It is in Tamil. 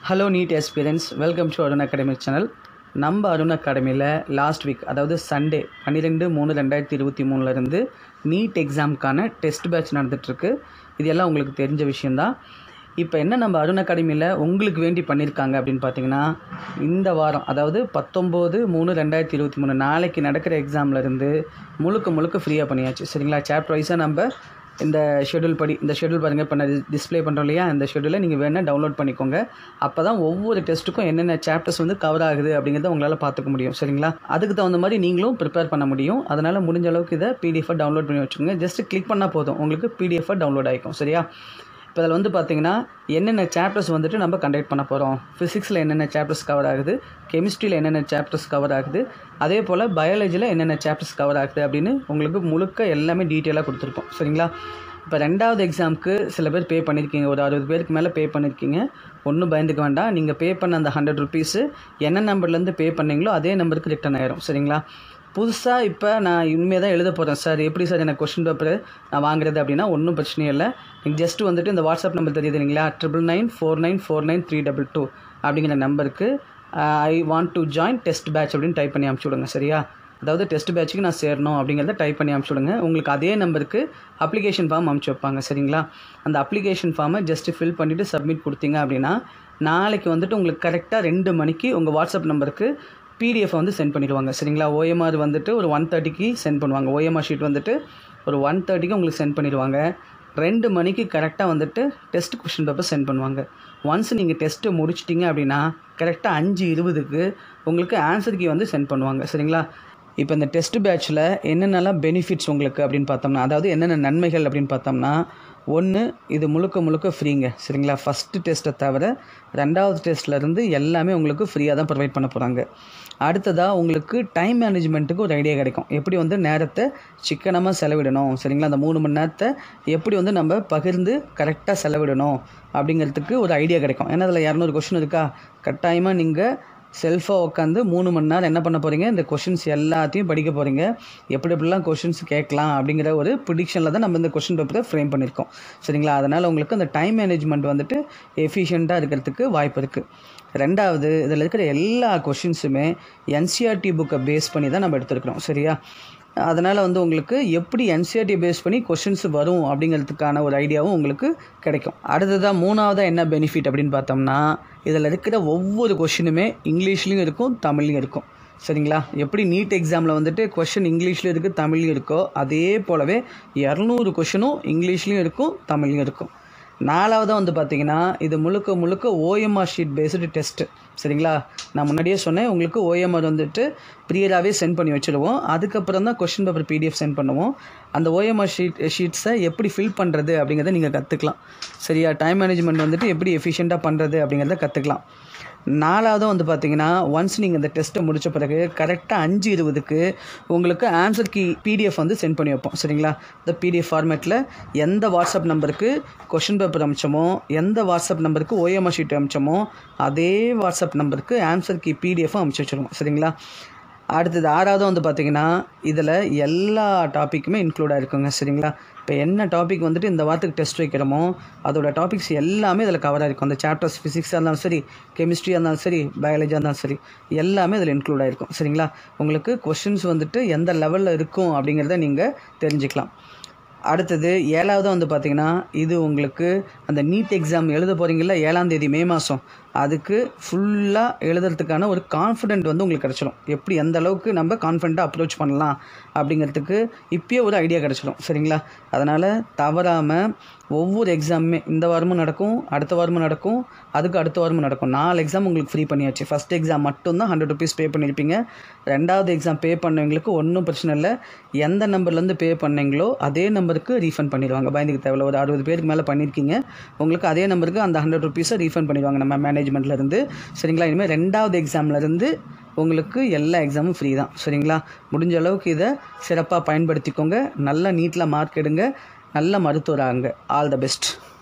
hello NEET experience welcome to Arun academy channel நம்ம அருண் அகாடமியில் லாஸ்ட் வீக் அதாவது சண்டே பன்னிரெண்டு மூணு ரெண்டாயிரத்தி இருபத்தி மூணுலேருந்து நீட் எக்ஸாமுக்கான டெஸ்ட் பேட்ச் நடந்துகிட்ருக்கு இது எல்லாம் உங்களுக்கு தெரிஞ்ச விஷயந்தான் இப்போ என்ன நம்ம அருண் அகாடமியில் உங்களுக்கு வேண்டி பண்ணியிருக்காங்க அப்படின்னு பார்த்தீங்கன்னா இந்த வாரம் அதாவது பத்தொம்போது மூணு ரெண்டாயிரத்தி இருபத்தி மூணு நாளைக்கு நடக்கிற எக்ஸாம்லேருந்து முழுக்க முழுக்க ஃப்ரீயாக பண்ணியாச்சு சரிங்களா சாப்டர் வைஸாக நம்ம இந்த ஷெடியூல் படி இந்த ஷெடியூல் பாருங்கள் இப்போ நான் டிஸ்ப்ளே பண்ணுறோம் இல்லையா இந்த ஷெடியூலை நீங்கள் வேணால் டவுன்லோட் பண்ணிக்கோங்க அப்போ தான் ஒவ்வொரு டெஸ்ட்டுக்கும் என்னென்ன சாப்டர்ஸ் வந்து கவர் ஆகுது அப்படிங்கிறத உங்களால் பார்த்துக்க முடியும் சரிங்களா அதுக்கு தகுந்த மாதிரி நீங்களும் ப்ரிப்பேர் பண்ண முடியும் அதனால் முடிஞ்ச அளவுக்கு இதை பிடிஎஃபாக டவுன்லோட் பண்ணி வச்சுக்கோங்க ஜஸ்ட் கிளிக் பண்ணால் போதும் உங்களுக்கு பிடிஎஃபாக டவுன்லோட் ஆகிக்கும் சரியா இப்போ அதில் வந்து பார்த்தீங்கன்னா என்னென்ன சாப்டர்ஸ் வந்துட்டு நம்ம கண்டக்ட் பண்ண போகிறோம் ஃபிசிக்ஸில் என்னென்ன சாப்டர்ஸ் கவர் ஆகுது கெமிஸ்ட்ரியில் என்னென்ன சாப்டர்ஸ் கவர் ஆகுது அதே போல் பயாலஜியில் என்னென்ன சாப்டர்ஸ் கவர் ஆகுது அப்படின்னு உங்களுக்கு முழுக்க எல்லாமே டீட்டெயிலாக கொடுத்துருக்கோம் சரிங்களா இப்போ ரெண்டாவது எக்ஸாமுக்கு சில பேர் பே பண்ணியிருக்கீங்க ஒரு அறுபது பேருக்கு மேலே பே பண்ணியிருக்கீங்க ஒன்றும் பயந்துக்க வேண்டாம் நீங்கள் பே பண்ண அந்த ஹண்ட்ரட் ருபீஸு என்ன நம்பர்லேருந்து பே பண்ணீங்களோ அதே நம்பருக்கு ரிட்டர்ன் ஆயிரும் சரிங்களா புதுசாக இப்போ நான் இனிமேல் தான் எழுத போகிறேன் சார் எப்படி சார் எனக்கு கொஷின் பேப்பர் நான் வாங்குறது அப்படின்னா ஒன்றும் பிரச்சனையும் இல்லை நீங்கள் ஜஸ்ட் வந்துட்டு இந்த வாட்ஸ்அப் நம்பர் தெரியுது இல்லைங்களா triple nine four nine four nine three double two அப்படிங்கிற நம்பருக்கு I want to join test batch அப்படின்னு டைப் பண்ணி அனுப்பிச்சி விடுங்க சரியா அதாவது டெஸ்ட் பேட்சுக்கு நான் சேரணும் அப்படிங்கிறத டைப் பண்ணி அனுப்பிச்சி விடுங்க உங்களுக்கு அதே நம்பருக்கு அப்ளிகேஷன் ஃபார்ம் அனுப்பிச்சி வைப்பாங்க சரிங்களா அந்த அப்ளிகேஷன் ஃபார்மை ஜஸ்ட்டு ஃபில் பண்ணிவிட்டு சப்மிட் கொடுத்தீங்க அப்படின்னா நாளைக்கு வந்துட்டு உங்களுக்கு கரெக்டாக ரெண்டு மணிக்கு உங்கள் வாட்ஸ்அப் நம்பருக்கு பிடிஎஃப் வந்து சென்ட் பண்ணிடுவாங்க சரிங்களா ஓஎம்ஆர் வந்துட்டு ஒரு ஒன் தேர்ட்டிக்கு சென்ட் பண்ணுவாங்க ஓஎம்ஆர் ஷீட் வந்துட்டு ஒரு ஒன் தேர்ட்டிக்கு உங்களுக்கு சென்ட் பண்ணிடுவாங்க ரெண்டு மணிக்கு கரெக்டாக வந்துட்டு டெஸ்ட் கொஷின் பேப்பர் சென்ட் பண்ணுவாங்க ஒன்ஸ் நீங்கள் டெஸ்ட்டு முடிச்சிட்டிங்க அப்படின்னா கரெக்டாக அஞ்சு இருபதுக்கு உங்களுக்கு ஆன்சர் கீ வந்து சென்ட் பண்ணுவாங்க சரிங்களா இப்போ இந்த டெஸ்ட் பேட்சில் என்னென்னலாம் பெனிஃபிட்ஸ் உங்களுக்கு அப்படின்னு பார்த்தோம்னா அதாவது என்னென்ன நன்மைகள் அப்படின்னு பார்த்தோம்னா ஒன்று இது முழுக்க முழுக்க ஃப்ரீங்க சரிங்களா ஃபஸ்ட்டு டெஸ்ட்டை தவிர ரெண்டாவது டெஸ்ட்லேருந்து எல்லாமே உங்களுக்கு ஃப்ரீயாக தான் ப்ரொவைட் பண்ண போகிறாங்க அடுத்ததாக உங்களுக்கு டைம் மேனேஜ்மெண்ட்டுக்கு ஒரு ஐடியா கிடைக்கும் எப்படி வந்து நேரத்தை சிக்கனமாக செலவிடணும் சரிங்களா அந்த மூணு மணி நேரத்தை எப்படி வந்து நம்ம பகிர்ந்து கரெக்டாக செலவிடணும் அப்படிங்கிறதுக்கு ஒரு ஐடியா கிடைக்கும் ஏன்னா அதில் இரநூறு கொஷின் இருக்கா கட்டாயமாக நீங்கள் செல்ஃபாக உட்காந்து மூணு மணி நேரம் என்ன பண்ண போகிறீங்க இந்த கொஷின்ஸ் எல்லாத்தையும் படிக்க போகிறீங்க எப்படி எப்படிலாம் கொஷின்ஸ் கேட்கலாம் அப்படிங்கிற ஒரு ப்ரிடிக்ஷனில் தான் நம்ம இந்த கொஷின் பேப்பரை ஃப்ரேம் பண்ணியிருக்கோம் சரிங்களா அதனால் உங்களுக்கு அந்த டைம் மேனேஜ்மெண்ட் வந்துட்டு எஃபிஷியண்ட்டாக இருக்கிறதுக்கு வாய்ப்பு இருக்குது ரெண்டாவது இதில் இருக்கிற எல்லா கொஷின்ஸுமே என்சிஆர்டி புக்கை பேஸ் பண்ணி தான் நம்ம எடுத்துருக்கிறோம் சரியா அதனால் வந்து உங்களுக்கு எப்படி என்சிஆர்டி பேஸ் பண்ணி கொஷின்ஸ் வரும் அப்படிங்கிறதுக்கான ஒரு ஐடியாவும் உங்களுக்கு கிடைக்கும் அடுத்ததாக மூணாவதாக என்ன பெனிஃபிட் அப்படின்னு பார்த்தோம்னா இதில் இருக்கிற ஒவ்வொரு கொஷினுமே இங்கிலீஷ்லேயும் இருக்கும் தமிழ்லையும் இருக்கும் சரிங்களா எப்படி நீட் எக்ஸாமில் வந்துட்டு கொஷின் இங்கிலீஷ்லேயும் இருக்குது தமிழ்லையும் இருக்கோ அதே போலவே இரநூறு கொஷினும் இங்கிலீஷ்லேயும் இருக்கும் தமிழ்லையும் இருக்கும் நாலாவதாக வந்து பார்த்தீங்கன்னா இது முழுக்க முழுக்க ஓஎம்ஆர் ஷீட் பேஸ்டு டெஸ்ட்டு சரிங்களா நான் முன்னாடியே சொன்னேன் உங்களுக்கு ஓஎம்ஆர் வந்துட்டு ப்ரியராகவே சென்ட் பண்ணி வச்சுருவோம் அதுக்கப்புறம் தான் கொஷின் பேப்பர் பிடிஎஃப் சென்ட் பண்ணுவோம் அந்த ஓஎம்ஆர் ஷீட் ஷீட்ஸை எப்படி ஃபில் பண்ணுறது அப்படிங்கிறத நீங்கள் கற்றுக்கலாம் சரியா டைம் மேனேஜ்மெண்ட் வந்துட்டு எப்படி எஃபிஷியண்ட்டாக பண்ணுறது அப்படிங்கிறத கற்றுக்கலாம் நாலாவதும் வந்து பார்த்தீங்கன்னா ஒன்ஸ் நீங்கள் இந்த டெஸ்ட்டை முடித்த பிறகு கரெக்டாக அஞ்சு இருபதுக்கு உங்களுக்கு ஆன்சர் கீ பிடிஎஃப் வந்து சென்ட் பண்ணி வைப்போம் சரிங்களா இந்த பிடிஎஃப் ஃபார்மேட்டில் எந்த வாட்ஸ்அப் நம்பருக்கு கொஷின் பேப்பர் அமிச்சோமோ எந்த வாட்ஸ்அப் நம்பருக்கு ஓஎம்ஆர் ஷீட் அமிச்சோமோ அதே வாட்ஸ்அப் நம்பருக்கு ஆன்சர் கீ பிடிஎஃப்பும் அமுச்சு வச்சுருவோம் சரிங்களா அடுத்தது ஆறாவது வந்து பார்த்தீங்கன்னா இதில் எல்லா டாப்பிக்குமே இன்க்ளூட் ஆகிருக்குங்க சரிங்களா இப்போ என்ன டாபிக் வந்துட்டு இந்த வாரத்துக்கு டெஸ்ட் வைக்கிறோமோ அதோட டாபிக்ஸ் எல்லாமே இதில் கவர் ஆகிருக்கும் அந்த சாப்டர்ஸ் ஃபிசிக்ஸாக இருந்தாலும் சரி கெமிஸ்ட்ரியாக இருந்தாலும் சரி பயாலஜியாக இருந்தாலும் சரி எல்லாமே இதில் இன்க்ளூட் ஆகிருக்கும் சரிங்களா உங்களுக்கு கொஷின்ஸ் வந்துட்டு எந்த லெவலில் இருக்கும் அப்படிங்கிறத நீங்கள் தெரிஞ்சுக்கலாம் அடுத்தது ஏழாவது வந்து பார்த்திங்கன்னா இது உங்களுக்கு அந்த நீட் எக்ஸாம் எழுத போகிறீங்களா ஏழாம் தேதி மே மாதம் அதுக்கு ஃபுல்லாக எழுதுறதுக்கான ஒரு கான்ஃபிடென்ட் வந்து உங்களுக்கு கிடச்சிடும் எப்படி எந்த அளவுக்கு நம்ம கான்ஃபிடென்ட்டாக அப்ரோச் பண்ணலாம் அப்படிங்கிறதுக்கு இப்போயே ஒரு ஐடியா கிடச்சிடும் சரிங்களா அதனால் தவறாமல் ஒவ்வொரு எக்ஸாமுமே இந்த வாரமும் நடக்கும் அடுத்த வாரமும் நடக்கும் அதுக்கு அடுத்த வாரமும் நடக்கும் நாலு எக்ஸாம் உங்களுக்கு ஃப்ரீ பண்ணியாச்சு ஃபஸ்ட் எக்ஸாம் மட்டும்தான் ஹண்ட்ரட் ருபீஸ் பே பண்ணியிருப்பீங்க ரெண்டாவது எக்ஸாம் பே பண்ணவங்களுக்கு ஒன்றும் பிரச்சனை இல்லை எந்த நம்பர்லேருந்து பே பண்ணீங்களோ அதே நம்பருக்கு ரீஃபண்ட் பண்ணிடுவாங்க பயந்துக்கு தேவையில்ல ஒரு அறுபது பேருக்கு மேலே பண்ணியிருக்கீங்க உங்களுக்கு அதே நம்பருக்கு அந்த ஹண்ட்ரட் ருபீஸை ரீஃபண்ட் பண்ணிடுவாங்க நம்ம மேனேஜ்மெண்ட்லேருந்து சரிங்களா இனிமேல் ரெண்டாவது எக்ஸாம்லேருந்து உங்களுக்கு எல்லா எக்ஸாமும் ஃப்ரீ தான் சரிங்களா முடிஞ்ச அளவுக்கு இதை சிறப்பாக பயன்படுத்திக்கோங்க நல்ல நீட்டில் மார்க் எடுங்க நல்ல மருத்துவராங்க ஆல் த பெஸ்ட்